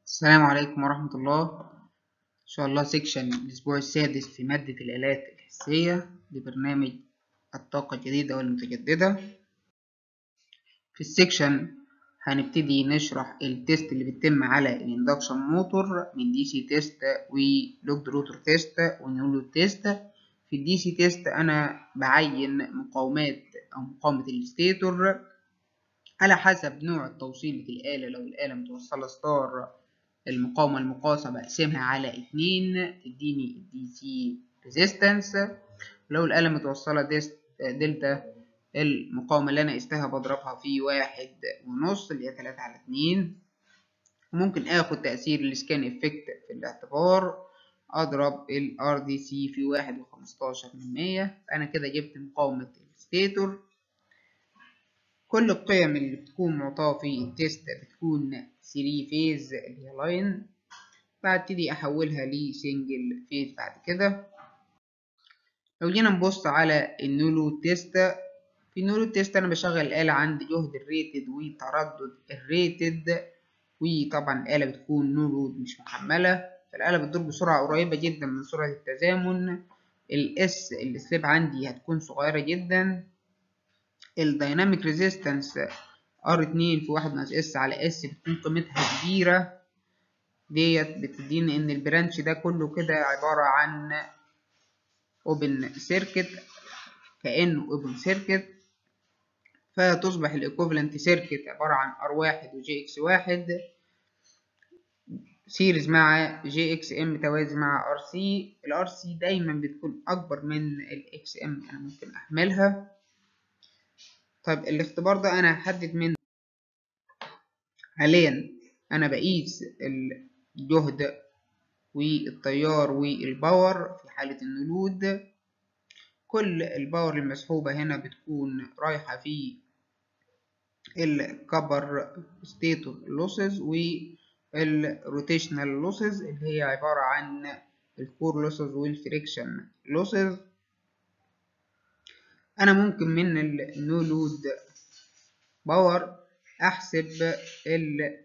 السلام عليكم ورحمة الله إن شاء الله سيكشن الأسبوع السادس في مادة الآلات الحسية لبرنامج الطاقة الجديدة والمتجددة في السيكشن هنبتدي نشرح التيست اللي بيتم على الاندكشن موتور من دي سي تيست ولوجد روتور تيست ونولو تيست في الدي سي تيست أنا بعين مقاومات أو مقاومة الستيتور على حسب نوع التوصيل للآلة لو الآلة متوصلة ستار المقاومة المقاسة بقسمها على اتنين تديني الدي سي ريزيستنس لو الآلة متوصلة دلتا المقاومة اللي أنا قستها بضربها في واحد ونص اللي هي تلاتة على اتنين وممكن آخد تأثير السكان افكت في الاعتبار أضرب ال RDC في واحد وخمستاشر من مية أنا كده جبت مقاومة الستيتور كل القيم اللي بتكون معطاة في التيست بتكون 3 فيز اللي هي لاين فابتدي احولها لسنجل فيز بعد كده لو جينا نبص على النولو تيست في النولو تيست انا بشغل الآلة عند جهد الريتد وتردد الريتد وطبعا الآلة بتكون نولو مش محملة فالآلة بتدور بسرعة قريبة جدا من سرعة التزامن الاس السليب عندي هتكون صغيرة جدا الدايناميك ريزيستنس ار اتنين في واحد ناقص اس على اس بتكون قيمتها كبيرة ديت بتديني ان البرانش ده كله كده عبارة عن اوبن سيركت كأنه اوبن سيركت فتصبح الايكوفالنت سيركت عبارة عن ار واحد وجي اكس واحد سيريز مع جي اكس ام توازي مع ار سي الار سي دايما بتكون اكبر من الاكس ام انا ممكن احملها طيب الاختبار ده انا هحدد منه حاليا انا بقيس الجهد والتيار والباور في حالة النلود كل الباور المسحوبة هنا بتكون رايحة في الكبر ستيتور لوسز والروتيشنال لوسز اللي هي عبارة عن الكور لوسز والفريكشن لوسز انا ممكن من النو لود باور احسب ال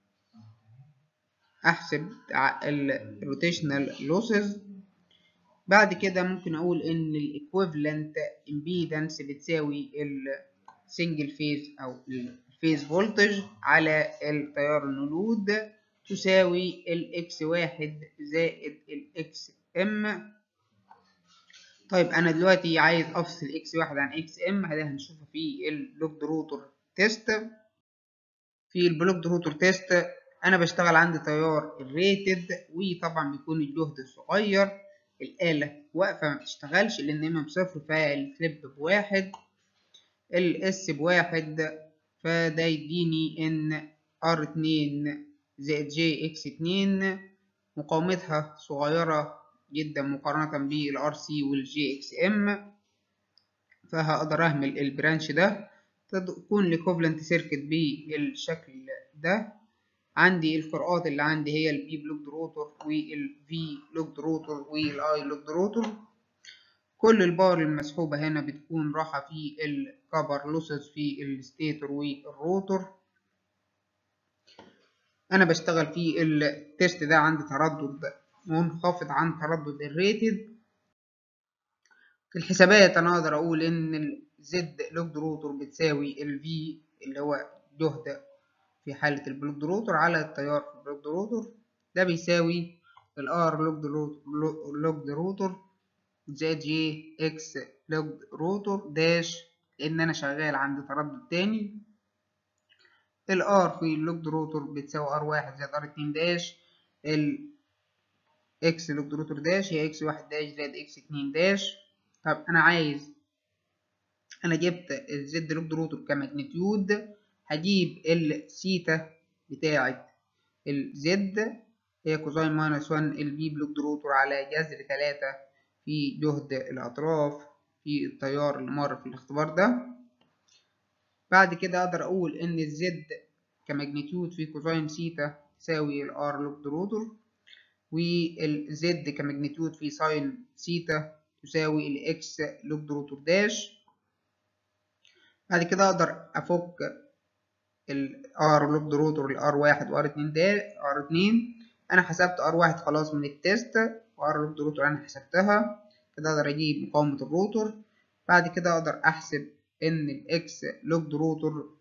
احسب الروتيشنال لوسز بعد كده ممكن اقول ان الايكويفالنت امبيدنس بتساوي السنجل فيز او الفيز فولتج على التيار النولود تساوي الاكس واحد زائد الاكس ام طيب انا دلوقتي عايز افصل اكس واحد عن اكس ام ده هنشوفه في البلوك روتور تيست في البلوك روتور تيست انا بشتغل عند تيار الريتد وطبعا بيكون الجهد صغير الآلة واقفة ما بتشتغلش لأن إما بصفر فالفليب بواحد الاس بواحد فده يديني ان ار اتنين زائد جي اكس اتنين مقاومتها صغيرة جدا مقارنة بالار سي والجي اكس ام فهقدر اهمل البرانش ده تكون الايكوفالنت سيركت بالشكل ده عندي القراءات اللي عندي هي البي بلوك روتور والفي لوك روتور والاي لوك روتور كل الباور المسحوبة هنا بتكون راحة في الكبر لوسز في الستيتور والروتور انا بشتغل في التيست ده عند تردد منخفض عن تردد الريتد في الحسابات انا اقدر اقول ان الزد لوج روتور بتساوي الفي اللي هو جهد في حالة البلوك روتور على التيار في البلوك روتور ده بيساوي الار لوج روتور زائد جي اكس لوج روتور داش لان انا شغال عند تردد تاني الار في اللوج روتور بتساوي ار واحد زائد ار اتنين داش ال اكس لوج روتور داش هي اكس واحد داش زائد اكس اتنين داش طب انا عايز انا جبت الزد لوج روتور كماجنتيود هجيب السيتا بتاعة الزد هي كوزاين ماينس وان البي بلوج روتور على جذر تلاتة في جهد الأطراف في التيار اللي مر في الاختبار ده بعد كده أقدر أقول إن الزد كماجنتيود في كوزاين سيتا تساوي الار لوج روتور والزد كماجنتيود في ساين سيتا تساوي الاكس لوج روتور داش بعد كده اقدر افك الار لوب روتور الار واحد وار اتنين ده ار اتنين انا حسبت ار واحد خلاص من التيست وار لوب روتور انا حسبتها كده اقدر اجيب مقاومة الروتور بعد كده اقدر احسب ان الاكس لوب روتور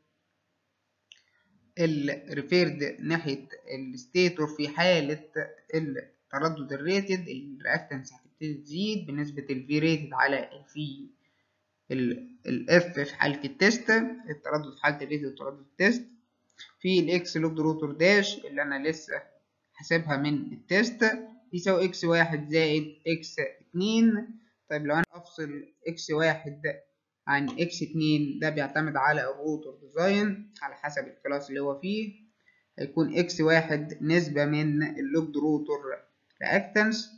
الريفيرد ناحية الستيتور في حالة التردد الريتد الرياكتنس هتبتدي تزيد بنسبة الفي ريتد على الفي الاف في حالة التست التردد في حالة الريتد وتردد التست في الاكس لوب روتور داش اللي انا لسه حاسبها من التست يساوي اكس واحد زائد اكس اتنين طيب لو انا افصل اكس واحد عن اكس اتنين ده بيعتمد على الروتور ديزاين على حسب الكلاس اللي هو فيه هيكون اكس واحد نسبة من اللوب روتور رياكتنس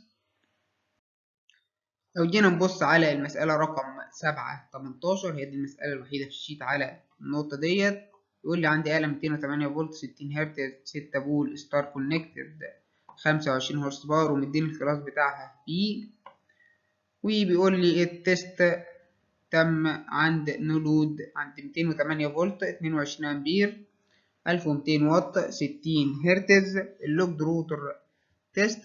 لو جينا نبص على المسألة رقم سبعة تمنتاشر هي دي المسألة الوحيدة في الشيت على النقطة ديت يقول لي عندي آلة ميتين وتمانية فولت ستين هرتز ستة بول ستار كونكتد خمسة وعشرين هورس باور ومديني الكلاس بتاعها بي وبيقول لي التست تم عند نولود عند ميتين وتمانية فولت اتنين وعشرين أمبير ألف ومتين واط ستين هرتز اللوج روتر تيست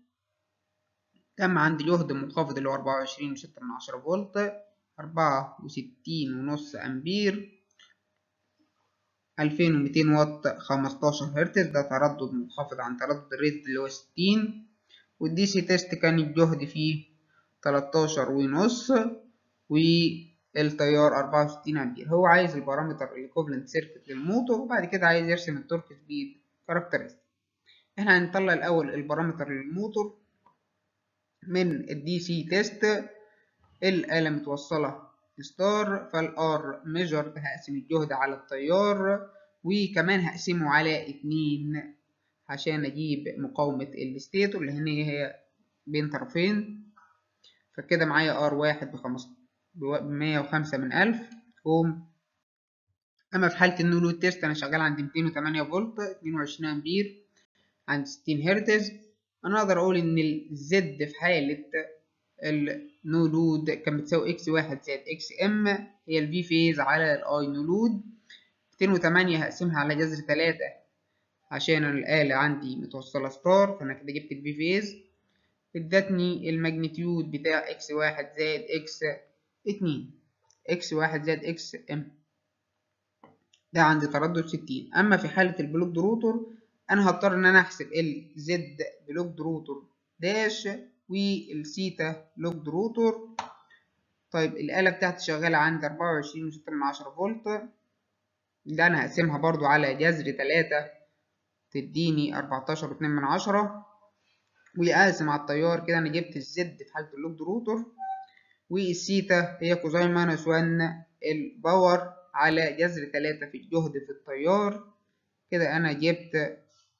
تم عند جهد منخفض اللي هو أربعة وعشرين وستة من عشرة فولت أربعة وستين ونص أمبير ألفين ومتين واط خمستاشر هرتز ده تردد منخفض عن تردد الريت اللي هو ستين والدي سي تيست كان الجهد فيه تلاتاشر ونص والتيار أربعة وستين أمبير هو عايز البارامتر الإيكوفلنت سيركت للموتور وبعد كده عايز يرسم التورك سبيد كاركترستيك احنا هنطلع الأول البارامتر للموتور من الدي سي تيست الآلة متوصلة ستار فالار ميجرد هقسم الجهد على التيار وكمان هقسمه على اتنين عشان اجيب مقاومة الستيتور اللي هنا هي بين طرفين فكده معايا ار واحد بخمس بمية وخمسة من ألف اوم اما في حالة النو لود تيست انا شغال عند ميتين وتمانية فولت اتنين وعشرين امبير عند ستين هرتز انا اقدر اقول ان الزد في حالة النو لود كان بتساوي اكس واحد زائد اكس ام هي الفي فيز على الاي نو لود ميتين وتمانية هقسمها على جذر تلاتة عشان الآلة عندي متوصلة ستار فأنا كده جبت الفي فيز ادتني الماجنتيود بتاع اكس واحد زائد اكس اتنين اكس واحد زائد اكس ام ده عندي تردد ستين أما في حالة البلوك روتور أنا هضطر إن أنا أحسب الزد بلوك روتور داش والسيتا لوج روتور طيب الآلة بتاعتي شغالة عند أربعة وعشرين وستة من عشرة فولت ده أنا هقسمها برضو على جذر تلاتة تديني أربعتاشر واتنين من عشرة وأقسم على التيار كده أنا جبت الزد في حالة اللوج روتور والسيتا هي كوزين ماينس وان الباور على جذر تلاتة في الجهد في التيار كده أنا جبت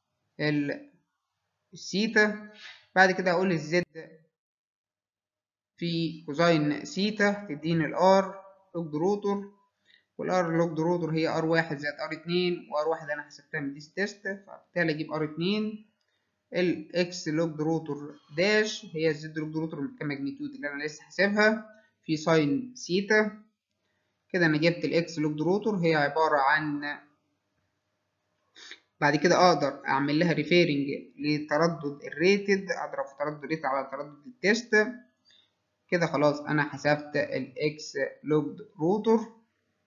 السيتا بعد كده اقول الزد في كوزين سيتا تديني الار لوج روتور والار لوج روتور هي ار واحد زائد ار اتنين وار واحد انا حسبتها من ديس تيست فبالتالي اجيب ار اتنين الاكس لوج روتور داش هي الزد لوج روتور كماجنتيود اللي انا لسه حاسبها في ساين سيتا كده انا جبت الاكس لوج روتور هي عبارة عن بعد كده اقدر اعمل لها ريفيرنج لتردد الريتد اضرب في تردد الريتد على تردد التيست كده خلاص انا حسبت الاكس لوج روتور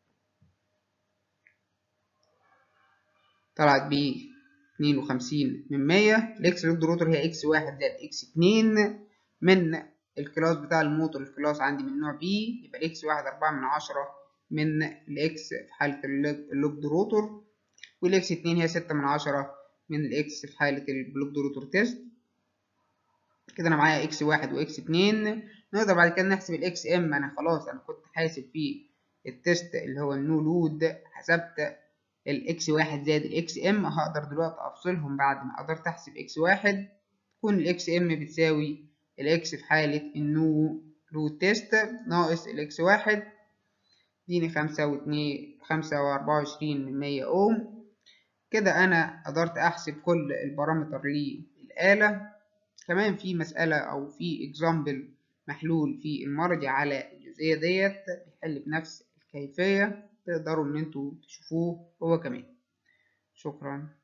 طلعت ب 52 من 100 الاكس لوج روتور هي اكس واحد زائد اكس اتنين من الكلاس بتاع الموتور الكلاس عندي من نوع بي يبقى الاكس واحد أربعة من عشرة من الاكس في حالة اللوج روتور والاكس اتنين هي ستة من عشرة من الاكس في حالة البلوك روتور تيست كده انا معايا اكس واحد واكس اتنين نقدر بعد كده نحسب الاكس ام انا خلاص انا كنت حاسب في التيست اللي هو النو لود حسبت الاكس واحد زائد الاكس ام هقدر دلوقتي افصلهم بعد ما قدرت احسب اكس واحد تكون الاكس ام بتساوي الاكس في حالة النو لود تيست ناقص الاكس واحد اديني خمسة واتنين خمسة واربعة وعشرين من مية اوم كده انا قدرت احسب كل البارامتر للآلة كمان في مسألة او في اكزامبل محلول في المرجع على الجزئية ديت بيحل بنفس الكيفية تقدروا ان انتوا تشوفوه هو كمان شكرا